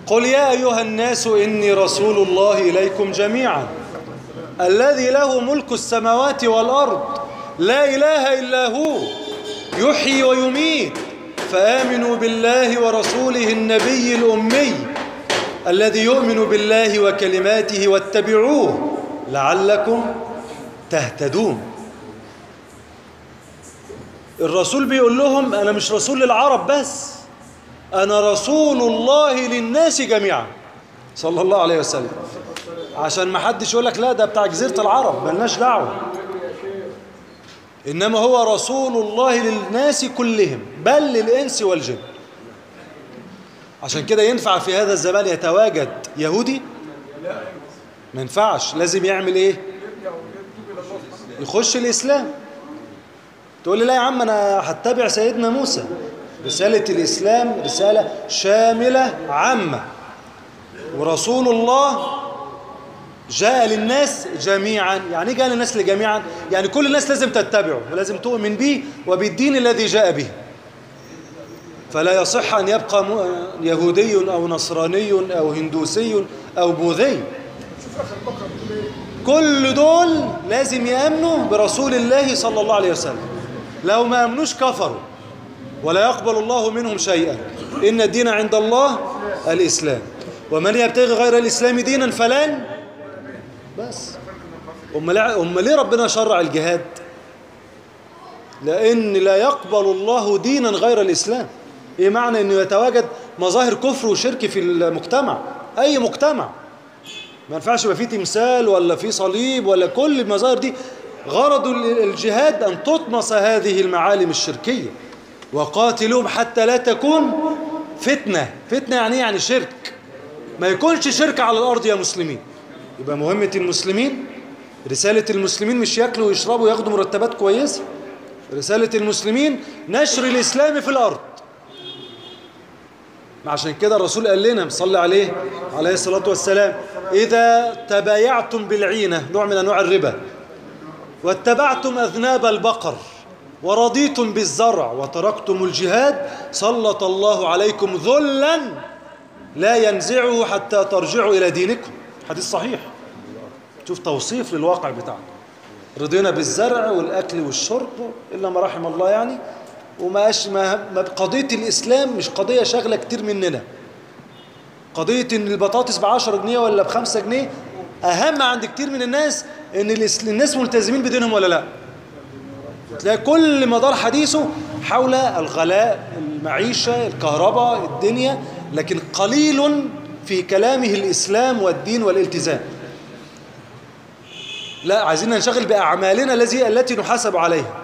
قل يا أيها الناس إني رسول الله إليكم جميعا الذي له ملك السماوات والأرض لا إله إلا هو يحيي ويميت فآمنوا بالله ورسوله النبي الأمي الذي يؤمن بالله وكلماته واتبعوه لعلكم تهتدون الرسول بيقول لهم أنا مش رسول للعرب بس أنا رسول الله للناس جميعا صلى الله عليه وسلم عشان ما حدش يقول لك لا ده بتاع جزيرة العرب ملناش دعوة إنما هو رسول الله للناس كلهم بل للإنس والجن عشان كده ينفع في هذا الزمان يتواجد يهودي ما ينفعش لازم يعمل ايه يخش الإسلام تقول لي لا يا عم أنا هتبع سيدنا موسى رسالة الإسلام رسالة شاملة عامة ورسول الله جاء للناس جميعا يعني ايه جاء للناس جميعا يعني كل الناس لازم تتبعه ولازم تؤمن به وبالدين الذي جاء به فلا يصح أن يبقى يهودي أو نصراني أو هندوسي أو بوذي كل دول لازم يأمنوا برسول الله صلى الله عليه وسلم لو ما أمنوش كفروا ولا يقبل الله منهم شيئا إن الدين عند الله الإسلام ومن يبتغي غير الإسلام دينا فلن بس أم ليه ربنا شرع الجهاد لأن لا يقبل الله دينا غير الإسلام إيه معنى أنه يتواجد مظاهر كفر وشرك في المجتمع أي مجتمع ما ينفعش يبقى فيه تمثال ولا فيه صليب ولا كل المظاهر دي غرض الجهاد أن تطمس هذه المعالم الشركية وقاتلوهم حتى لا تكون فتنة فتنة يعني يعني شرك ما يكونش شرك على الأرض يا مسلمين يبقى مهمة المسلمين رسالة المسلمين مش يأكلوا ويشربوا وياخدوا مرتبات كويسة رسالة المسلمين نشر الإسلام في الأرض عشان كده الرسول قال لنا صلى عليه عليه الصلاة والسلام إذا تبايعتم بالعينة نوع من أنواع الربا واتبعتم أذناب البقر ورضيتم بالزرع وتركتم الجهاد سلط الله عليكم ذلا لا ينزعه حتى ترجعوا إلى دينكم حديث صحيح شوف توصيف للواقع بتاعنا رضينا بالزرع والأكل والشرب إلا ما رحم الله يعني وما أش ما ما قضية الإسلام مش قضية شغلة كتير مننا قضية إن البطاطس بعشرة جنيه ولا بخمسة جنيه أهم عند كتير من الناس إن الناس ملتزمين بدينهم ولا لا تلاقي كل مدار حديثه حول الغلاء المعيشة الكهرباء الدنيا لكن قليل في كلامه الإسلام والدين والالتزام لا عايزين ننشغل بأعمالنا التي التي نحاسب عليها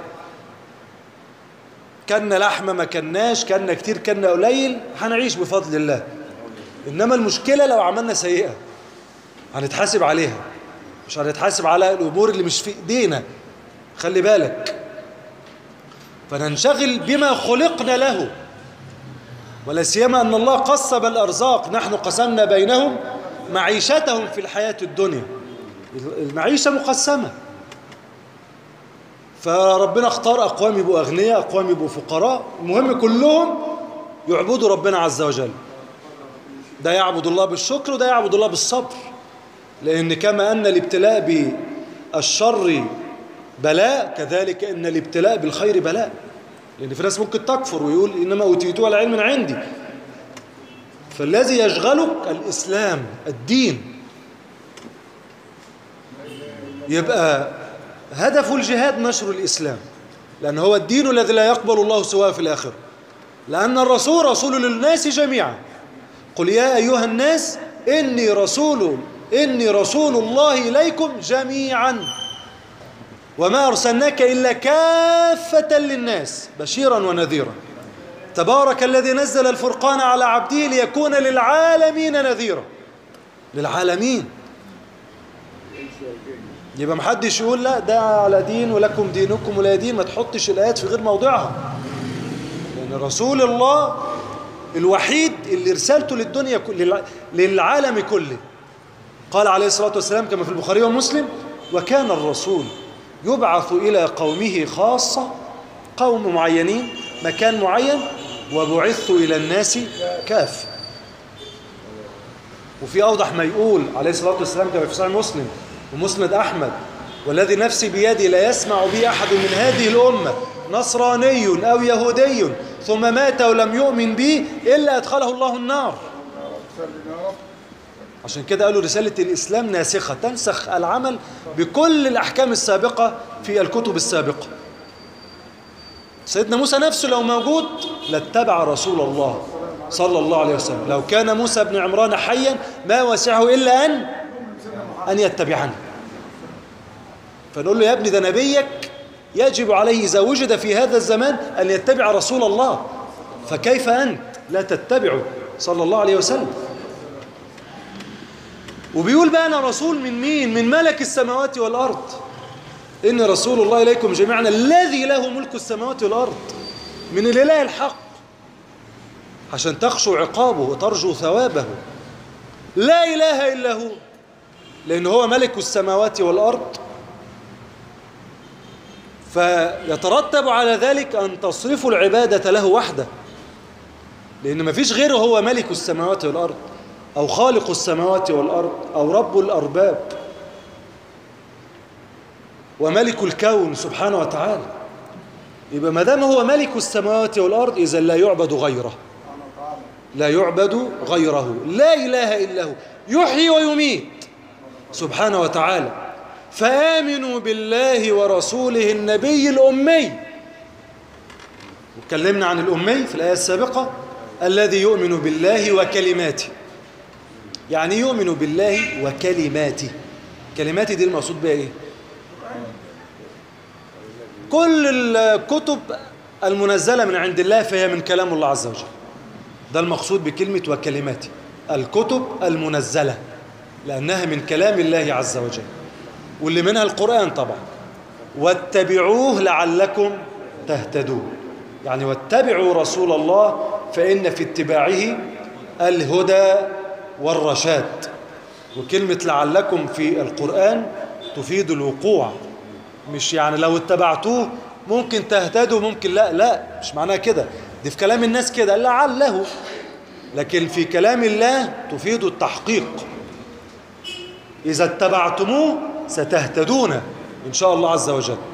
كنا لحمة ما كناش كنا كتير كنا قليل هنعيش بفضل الله إنما المشكلة لو عملنا سيئة هنتحاسب عليها مش هنتحاسب على الأمور اللي مش في إيدينا خلي بالك فننشغل بما خلقنا له ولا سيما أن الله قسم الأرزاق نحن قسمنا بينهم معيشتهم في الحياة الدنيا المعيشة مقسمة فربنا اختار أقوام يبقوا أغنياء أقوام يبقوا فقراء المهم كلهم يعبدوا ربنا عز وجل ده يعبد الله بالشكر وده يعبد الله بالصبر لأن كما أن الابتلاء بالشر بلاء كذلك أن الابتلاء بالخير بلاء لأن في ناس ممكن تكفر ويقول إنما أوتيتوه على علم عندي فالذي يشغلك الإسلام الدين يبقى هدف الجهاد نشر الإسلام لأن هو الدين الذي لا يقبل الله سواه في الآخر لأن الرسول رسول للناس جميعا قل يا أيها الناس إني رسول إني رسول الله إليكم جميعا وما أرسلناك إلا كافة للناس بشيرا ونذيرا تبارك الذي نزل الفرقان على عبده ليكون للعالمين نذيرا للعالمين يبقى محدش يقول لا ده على دين ولكم دينكم ولا دين ما تحطش الآيات في غير موضعها لأن رسول الله الوحيد اللي رسالته للدنيا للعالم كله قال عليه الصلاة والسلام كما في البخاري ومسلم وكان الرسول يبعث إلى قومه خاصة قوم معينين مكان معين وبعثت إلى الناس كاف وفي أوضح ما يقول عليه الصلاة والسلام كما في صحيح مسلم ومسند أحمد والذي نفسي بيدي لا يسمع بي أحد من هذه الأمة نصراني أو يهودي ثم مات ولم يؤمن بي إلا أدخله الله النار عشان كده قالوا رسالة الإسلام ناسخة تنسخ العمل بكل الأحكام السابقة في الكتب السابقة سيدنا موسى نفسه لو موجود لاتبع رسول الله صلى الله عليه وسلم لو كان موسى بن عمران حيا ما وسعه إلا أن أن يتبعني فنقول له يا ابني ده نبيك يجب عليه إذا وجد في هذا الزمان أن يتبع رسول الله فكيف أنت لا تتبعه صلى الله عليه وسلم وبيقول بقى أنا رسول من مين من ملك السماوات والأرض إن رسول الله إليكم جميعا الذي له ملك السماوات والأرض من الإله الحق عشان تخشوا عقابه وترجوا ثوابه لا إله إلا هو لأن هو ملك السماوات والأرض فيترتب على ذلك أن تصرفوا العبادة له وحده لأن ما فيش غيره هو ملك السماوات والأرض أو خالق السماوات والأرض أو رب الأرباب وملك الكون سبحانه وتعالى يبقى ما دام هو ملك السماوات والأرض إذا لا يعبد غيره لا يعبد غيره لا إله إلا هو يحيي ويميت سبحانه وتعالى فآمنوا بالله ورسوله النبي الأمي وكلمنا عن الأمي في الآية السابقة الذي يؤمن بالله وكلماته يعني يؤمن بالله وكلماته كلماته دي المقصود بها ايه كل الكتب المنزلة من عند الله فهي من كلام الله عز وجل ده المقصود بكلمة وكلماته الكتب المنزلة لأنها من كلام الله عز وجل واللي منها القرآن طبعا واتبعوه لعلكم تهتدون يعني واتبعوا رسول الله فإن في اتباعه الهدى والرشاد وكلمة لعلكم في القرآن تفيد الوقوع مش يعني لو اتبعتوه ممكن تهتدوا ممكن لا لا مش معناها كده دي في كلام الناس كده لعله لكن في كلام الله تفيد التحقيق إذا اتبعتموه ستهتدون إن شاء الله عز وجل